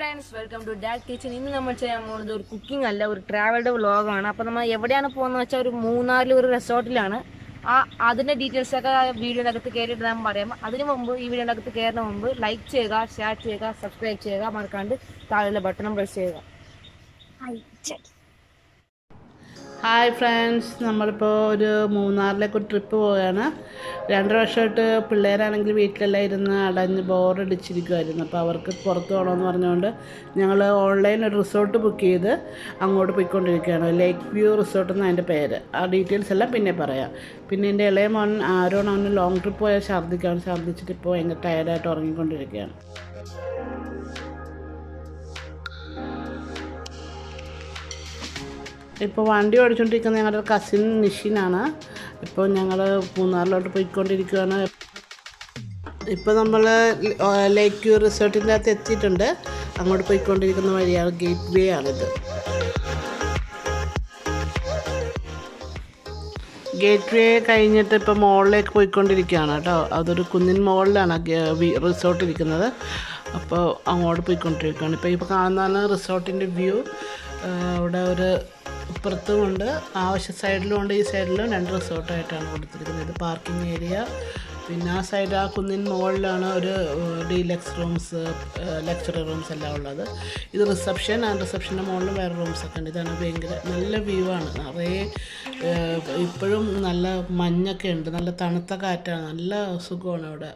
friends welcome to dad kitchen ഇന്ന് നമ്മൾ ചെയ്യാൻ പോകുന്നത് ഒരു കുക്കിംഗ് അല്ല ഒരു ട്രാവൽഡ് വ്ളോഗാണ് അപ്പോൾ നമ്മൾ എവിടെയാണ് പോകുന്നത് വെച്ചാൽ ഒരു മൂന്നാറിൽ ഒരു റിസോർട്ടിലാണ് ആ അതിൻ്റെ ഡീറ്റെയിൽസ് ഒക്കെ വീഡിയോയുടെ അകത്ത് കയറിയിട്ട് ഞാൻ പറയാം അതിന് മുമ്പ് ഈ വീഡിയോയുടെ അകത്ത് കയറുന്ന മുമ്പ് ലൈക്ക് ചെയ്യുക ഷെയർ ചെയ്യുക സബ്സ്ക്രൈബ് ചെയ്യുക മറക്കാണ്ട് താഴെയുള്ള ബട്ടണും പ്രസ് ചെയ്യുക ഹായ് ഫ്രണ്ട്സ് നമ്മളിപ്പോൾ ഒരു മൂന്നാറിലേക്ക് ഒരു ട്രിപ്പ് പോവുകയാണ് രണ്ട് വർഷമായിട്ട് പിള്ളേരാണെങ്കിൽ വീട്ടിലെല്ലാം ഇരുന്ന് അടഞ്ഞ് ബോറടിച്ചിരിക്കുമായിരുന്നു അപ്പോൾ അവർക്ക് പുറത്ത് പോകണമെന്ന് പറഞ്ഞുകൊണ്ട് ഞങ്ങൾ ഓൺലൈൻ ഒരു റിസോർട്ട് ബുക്ക് ചെയ്ത് അങ്ങോട്ട് പോയിക്കൊണ്ടിരിക്കുകയാണ് ലേക്ക് വ്യൂ റിസോർട്ട് എന്ന് അതിൻ്റെ പേര് ആ ഡീറ്റെയിൽസ് എല്ലാം പിന്നെ പറയാം പിന്നെ എൻ്റെ ഇളയ മോൻ ആരോൺ അവന് ലോങ് ട്രിപ്പ് പോയാൽ ഛർദ്ദിക്കാണ് ഛർദ്ദിച്ചിട്ട് ഇപ്പോൾ ഭയങ്കര ടയർഡായിട്ട് ഉറങ്ങിക്കൊണ്ടിരിക്കുകയാണ് ഇപ്പോൾ വണ്ടി ഓടിച്ചുകൊണ്ടിരിക്കുന്ന ഞങ്ങളുടെ കസിൻ നിഷിനാണ് ഇപ്പോൾ ഞങ്ങൾ മൂന്നാറിലോട്ട് പോയിക്കൊണ്ടിരിക്കുകയാണ് ഇപ്പോൾ നമ്മൾ ലേക്ക് വ്യൂ റിസോർട്ടിൻ്റെ അകത്ത് എത്തിയിട്ടുണ്ട് അങ്ങോട്ട് പോയിക്കൊണ്ടിരിക്കുന്ന വഴിയാണ് ഗേറ്റ് വേ ആണിത് ഗേറ്റ് വേ കഴിഞ്ഞിട്ട് ഇപ്പോൾ മുകളിലേക്ക് പോയിക്കൊണ്ടിരിക്കുകയാണ് കേട്ടോ അതൊരു കുന്നിൻ മുകളിലാണ് റിസോർട്ട് ഇരിക്കുന്നത് അപ്പോൾ അങ്ങോട്ട് പോയിക്കൊണ്ടിരിക്കുകയാണ് ഇപ്പോൾ ഇപ്പോൾ കാണുന്നതാണ് റിസോർട്ടിൻ്റെ വ്യൂ അവിടെ ഒരു ഇപ്പുറത്തുമുണ്ട് ആവശ്യ സൈഡിലും ഉണ്ട് ഈ സൈഡിലും രണ്ട് റിസോർട്ടായിട്ടാണ് കൊടുത്തിരിക്കുന്നത് ഇത് പാർക്കിംഗ് ഏരിയ പിന്നെ ആ സൈഡ് ആ കുന്നിൻ മുകളിലാണ് ഒരു ഡീലക്സ് റൂംസ് ലെക്ചറർ റൂംസ് എല്ലാം ഉള്ളത് ഇത് റിസപ്ഷൻ ആ റിസപ്ഷൻ്റെ മുകളിൽ വേറെ റൂംസ് ഒക്കെ ഉണ്ട് ഇതാണ് ഭയങ്കര നല്ല വ്യൂ ആണ് നിറയെ ഏഹ്, ഇപ്പോഴും നല്ല മഞ്ഞൊക്കെ ഉണ്ട് നല്ല തണുത്ത കാറ്റാണ് നല്ല സുഖമാണ് അവിടെ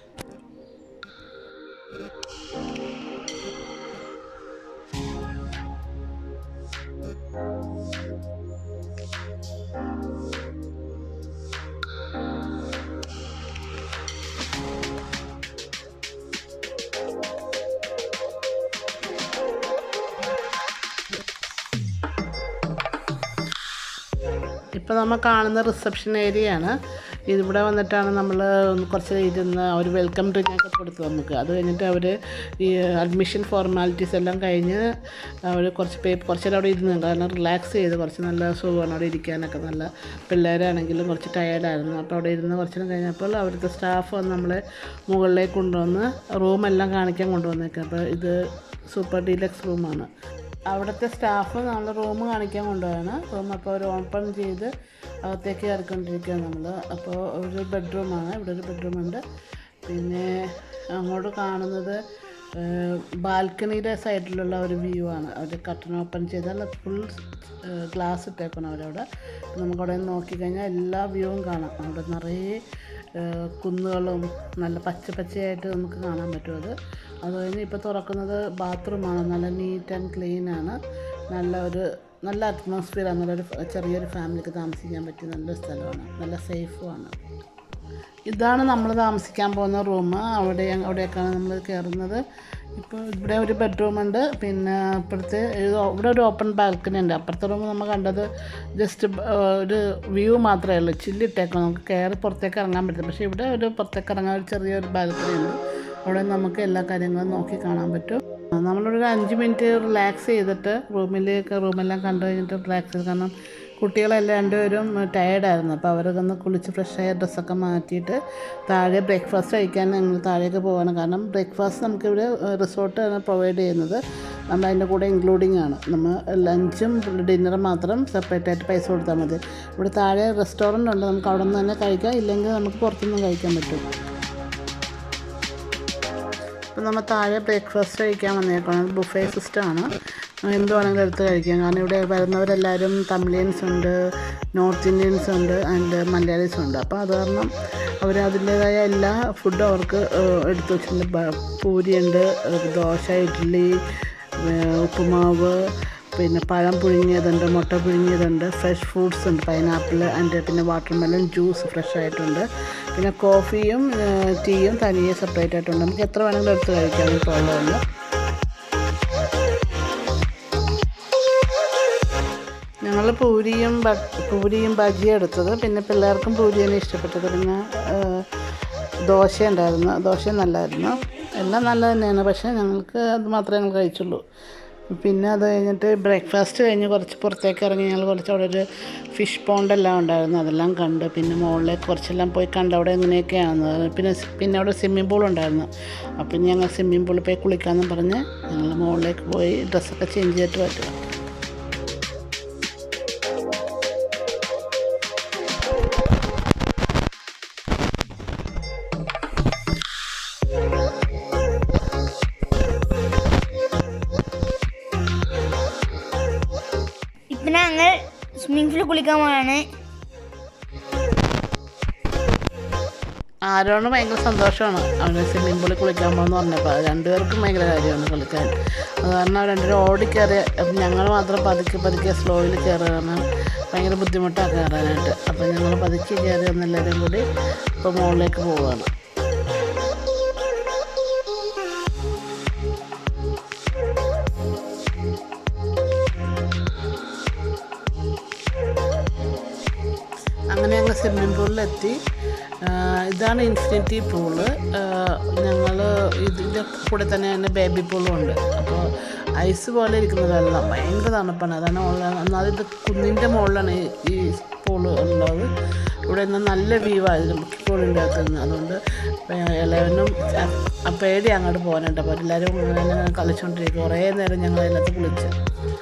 ഇപ്പോൾ നമ്മൾ കാണുന്ന റിസപ്ഷൻ ഏരിയയാണ് ഇതിവിടെ വന്നിട്ടാണ് നമ്മൾ കുറച്ച് ഇരുന്ന് അവർ വെൽക്കം ഡ്രിങ്ക് ഒക്കെ കൊടുത്തു നമുക്ക് അത് കഴിഞ്ഞിട്ട് അവർ ഈ അഡ്മിഷൻ ഫോർമാലിറ്റീസ് എല്ലാം കഴിഞ്ഞ് അവർ കുറച്ച് പേപ്പർ കുറച്ച് നേരം അവിടെ ഇരുന്ന് കാരണം റിലാക്സ് ചെയ്ത് കുറച്ച് നല്ല സുഖമാണ് അവിടെ ഇരിക്കാനൊക്കെ നല്ല പിള്ളേരാണെങ്കിലും കുറച്ച് ടയേർഡായിരുന്നു അപ്പോൾ അവിടെ ഇരുന്ന് കുറച്ച് നേരം കഴിഞ്ഞപ്പോൾ അവിടുത്തെ സ്റ്റാഫ് വന്ന് നമ്മളെ മുകളിലേക്ക് കൊണ്ടുവന്ന് റൂമെല്ലാം കാണിക്കാൻ കൊണ്ടുവന്നേക്കാം അപ്പോൾ ഇത് സൂപ്പർ ഡീലക്സ് റൂമാണ് അവിടുത്തെ സ്റ്റാഫ് നമ്മൾ റൂം കാണിക്കാൻ കൊണ്ടുപോവാണ് റൂം അപ്പോൾ അവർ ഓപ്പൺ ചെയ്ത് അകത്തേക്ക് കയറിക്കൊണ്ടിരിക്കുകയാണ് നമ്മൾ അപ്പോൾ ഒരു ബെഡ്റൂമാണ് ഇവിടെ ഒരു ബെഡ്റൂമുണ്ട് പിന്നെ അങ്ങോട്ട് കാണുന്നത് ബാൽക്കണിയുടെ സൈഡിലുള്ള ഒരു വ്യൂ ആണ് അവർ കട്ടൺ ഓപ്പൺ ചെയ്താൽ ഫുൾ ഗ്ലാസ് ഇട്ടേക്കണം അവരവിടെ അപ്പോൾ നമുക്കവിടെ നിന്ന് നോക്കിക്കഴിഞ്ഞാൽ എല്ലാ വ്യൂവും കാണാം അവിടെ നിറയെ ഏഹ് കുന്നുകളും നല്ല പച്ച പച്ചയായിട്ട് നമുക്ക് കാണാൻ പറ്റും അത് അത് കഴിഞ്ഞ് ഇപ്പോൾ തുറക്കുന്നത് ബാത്റൂമാണ് നല്ല നീറ്റ് ആൻഡ് ക്ലീൻ ആണ് നല്ല ഒരു നല്ല അറ്റ്മോസ്ഫിയറാണ് നല്ലൊരു ഫ- ചെറിയൊരു ഫാമിലിക്ക് താമസിക്കാൻ പറ്റിയ നല്ലൊരു സ്ഥലമാണ് നല്ല സേഫുമാണ് ഇതാണ് നമ്മൾ താമസിക്കാൻ പോകുന്ന റൂം അവിടെ അവിടേക്കാണ് നമ്മൾ കയറുന്നത് ഇപ്പോൾ ഇവിടെ ഒരു ബെഡ്റൂം ഉണ്ട് പിന്നെ ഇപ്പുറത്തെ ഇത് ഇവിടെ ഒരു ഓപ്പൺ ബാൽക്കണി ഉണ്ട് അപ്പുറത്തെ റൂം നമ്മൾ കണ്ടത് ജസ്റ്റ് ഒരു വ്യൂ മാത്രമേ ഉള്ളൂ ചില്ലിട്ടേക്കാം നമുക്ക് കയറി പുറത്തേക്ക് ഇറങ്ങാൻ പറ്റില്ല പക്ഷേ ഇവിടെ ഒരു പുറത്തേക്ക് ഇറങ്ങാൻ ഒരു ചെറിയൊരു ബാൽക്കണി ഉണ്ട് അവിടെ നമുക്ക് എല്ലാ കാര്യങ്ങളും നോക്കി കാണാൻ പറ്റും ആ, നമ്മളൊരു അഞ്ച് മിനിറ്റ് റിലാക്സ് ചെയ്തിട്ട് റൂമിലേക്ക് റൂമെല്ലാം കണ്ടു കഴിഞ്ഞിട്ട് റിലാക്സ് ചെയ്ത് കാരണം കുട്ടികളെല്ലാം രണ്ടുപേരും ടയേർഡായിരുന്നു അപ്പോൾ അവരൊക്കെ ഒന്ന് കുളിച്ച് ഫ്രഷായ ഡ്രസ്സൊക്കെ മാറ്റിയിട്ട് താഴെ ബ്രേക്ക്ഫാസ്റ്റ് കഴിക്കാൻ ഞങ്ങൾ താഴേക്ക് പോവാണ് കാരണം ബ്രേക്ക്ഫാസ്റ്റ് നമുക്കിവിടെ റിസോർട്ട് പ്രൊവൈഡ് ചെയ്യുന്നത് നമ്മൾ അതിൻ്റെ കൂടെ ഇൻക്ലൂഡിങ് ആണ് നമ്മൾ ലഞ്ചും ഡിന്നറും മാത്രം സെപ്പറേറ്റ് ആയിട്ട് പൈസ കൊടുത്താൽ മതി ഇവിടെ താഴെ റെസ്റ്റോറൻ്റ് ഉണ്ട് നമുക്ക് അവിടെ നിന്ന് തന്നെ കഴിക്കാം ഇല്ലെങ്കിൽ നമുക്ക് പുറത്തുനിന്ന് കഴിക്കാൻ പറ്റും ഇപ്പം നമ്മൾ താഴെ ബ്രേക്ക്ഫാസ്റ്റ് കഴിക്കാൻ വന്നേക്കണം ബുഫേ സിസ്റ്റമാണ് എന്ത് വേണമെങ്കിലും എടുത്ത് കഴിക്കാം കാരണം ഇവിടെ വരുന്നവരെല്ലാവരും തമിഴിയൻസ് ഉണ്ട് നോർത്ത് ഇന്ത്യൻസ് ഉണ്ട് ആൻഡ് മലയാളീസ് ഉണ്ട് അപ്പോൾ അത് കാരണം അവർ അതിൻ്റേതായ എല്ലാ ഫുഡും അവർക്ക് ഏഹ്, എടുത്ത് വെച്ചിട്ടുണ്ട് ബ- പൂരിയുണ്ട് ഏഹ്, ദോശ ഇഡ്ഡലി ഏഹ്, ഉപ്പുമാവ് പിന്നെ പഴം പുഴുങ്ങിയതുണ്ട് മുട്ട പുഴുങ്ങിയതുണ്ട് ഫ്രഷ് ഫ്രൂട്ട്സ് ഉണ്ട് പൈനാപ്പിൾ ആൻഡ് പിന്നെ വാട്ടർമെലൺ ജ്യൂസ് ഫ്രഷ് ആയിട്ടുണ്ട് പിന്നെ കോഫിയും ഏഹ്, ടീയും തനിയെ സെപ്പറേറ്റ് ആയിട്ടുണ്ട് നമുക്ക് എത്ര വേണമെങ്കിലും എടുത്ത് കഴിക്കാം ഈ പ്രോബ്ലമില്ല ഞങ്ങൾ പൂരിയും ബ- പൂരിയും ബജിയും എടുത്തത് പിന്നെ പിള്ളേർക്കും പൂരി തന്നെ ഇഷ്ടപ്പെട്ടത് പിന്നെ ഏഹ്, ദോശ ഉണ്ടായിരുന്നു ദോശ നല്ലതായിരുന്നു എല്ലാം നല്ലത് തന്നെയാണ് പക്ഷേ ഞങ്ങൾക്ക് അത് മാത്രമേ ഞങ്ങൾ കഴിച്ചുള്ളൂ പിന്നെ അത് കഴിഞ്ഞിട്ട് ബ്രേക്ക്ഫാസ്റ്റ് കഴിഞ്ഞ് കുറച്ച് പുറത്തേക്ക് ഇറങ്ങി ഞങ്ങൾ കുറച്ച് അവിടെ ഒരു ഫിഷ് പോണ്ടെല്ലാം ഉണ്ടായിരുന്നു അതെല്ലാം കണ്ട് പിന്നെ മുകളിലേക്ക് കുറച്ചെല്ലാം പോയി കണ്ട് അവിടെ എങ്ങനെയൊക്കെയാണ് പിന്നെ സ് പിന്നെ അവിടെ സ്വിമ്മിംഗ് പൂൾ ഉണ്ടായിരുന്നു അപ്പം ഞങ്ങൾ സ്വിമ്മിംഗ് പൂളിൽ പോയി കുളിക്കാമെന്ന് പറഞ്ഞ് ഞങ്ങൾ മുകളിലേക്ക് പോയി ഡ്രസ്സൊക്കെ ചേഞ്ച് ചെയ്തിട്ട് പറ്റുക ഇപ്പം ഞങ്ങൾ സ്വിമ്മിംഗ് പൂളിൽ കുളിക്കാൻ പോവാണ് ആരോണ് ഭയങ്കര സന്തോഷമാണ് അവന് സ്വിമ്മിംഗ് പൂളിൽ കുളിക്കാൻ പോകുമെന്ന് പറഞ്ഞപ്പോൾ രണ്ടുപേർക്കും ഭയങ്കര കാര്യമാണ് കളിക്കാൻ അത് കാരണം രണ്ടുപേരും ഓടിക്കയറി ഞങ്ങൾ മാത്രം പതുക്കെ പതുക്കെ സ്ലോയിൽ കയറുകയാണ് ഭയങ്കര ബുദ്ധിമുട്ടാണ് കയറാനായിട്ട് അപ്പോൾ ഞങ്ങൾ പതുക്കെ കയറി എന്നെല്ലാവരും കൂടി ഇപ്പോൾ മുകളിലേക്ക് പോവുകയാണ് അങ്ങനെ ഞങ്ങൾ സ്വിമ്മിംഗ് പൂളിലെത്തി ആഹ് ഇതാണ് ഇൻഫിനിറ്റി പൂള് ഞങ്ങൾ ഇതിൻ്റെ കൂടെ തന്നെ തന്നെ ബേബി പൂളും ഉണ്ട് അപ്പോൾ ഐസ് പോലെ ഇരിക്കുന്ന വെള്ളം ഭയങ്കര തണുപ്പാണ് അതാണ് ഉള്ള- ഒന്നാമത് ഇത് കുന്നിൻ്റെ മുകളിലാണ് ഈ ഈ പൂള് ഉള്ളത് ഇവിടെ നിന്ന് നല്ല വ്യൂ ആയിരുന്നു പൂളിൻ്റെ അകത്ത് നിന്ന് അതുകൊണ്ട് ഇളവനും പേടി അങ്ങോട്ട് പോകാനുണ്ട് അപ്പോൾ എല്ലാവരും ഇങ്ങനെ കളിച്ചുകൊണ്ടിരിക്കും കുറേ നേരം ഞങ്ങൾ അതിനകത്ത് കുളിച്ച്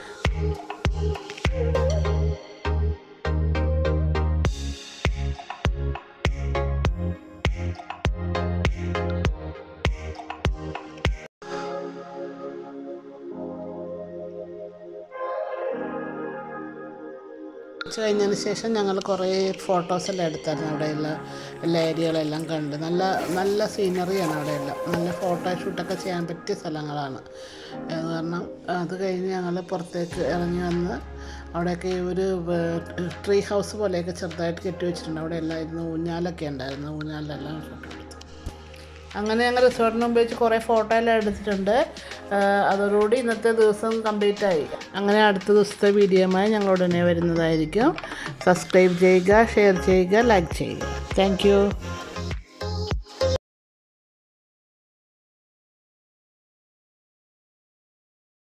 ഉച്ച കഴിഞ്ഞതിന് ശേഷം ഞങ്ങൾ കുറേ ഫോട്ടോസെല്ലാം എടുത്തായിരുന്നു അവിടെയുള്ള എല്ലാ ഏരിയകളെല്ലാം കണ്ട് നല്ല നല്ല സീനറിയാണ് അവിടെയെല്ലാം നല്ല ഫോട്ടോ ഷൂട്ടൊക്കെ ചെയ്യാൻ പറ്റിയ സ്ഥലങ്ങളാണ് അത് കാരണം അത് കഴിഞ്ഞ് ഞങ്ങൾ പുറത്തേക്ക് ഇറങ്ങി വന്ന് അവിടെയൊക്കെ ഒരു ട്രീ ഹൗസ് പോലെയൊക്കെ ചെറുതായിട്ട് കെട്ടി വെച്ചിട്ടുണ്ട് അവിടെ എല്ലാം ഇരുന്ന് ഊഞ്ഞാലൊക്കെ ഉണ്ടായിരുന്നു ഊഞ്ഞാലിലെല്ലാം ഫോട്ടോ എടുത്തു അങ്ങനെ ഞങ്ങൾ റിസോർട്ടിന് ഉപയോഗിച്ച് കുറേ ഫോട്ടോ എല്ലാം എടുത്തിട്ടുണ്ട് ആ, അതോടുകൂടി ഇന്നത്തെ ദിവസം കംപ്ലീറ്റ് ആയി അങ്ങനെ അടുത്ത ദിവസത്തെ വീഡിയോയുമായി ഞങ്ങൾ ഉടനെ വരുന്നതായിരിക്കും സബ്സ്ക്രൈബ് ചെയ്യുക ഷെയർ ചെയ്യുക ലൈക്ക് ചെയ്യുക താങ്ക്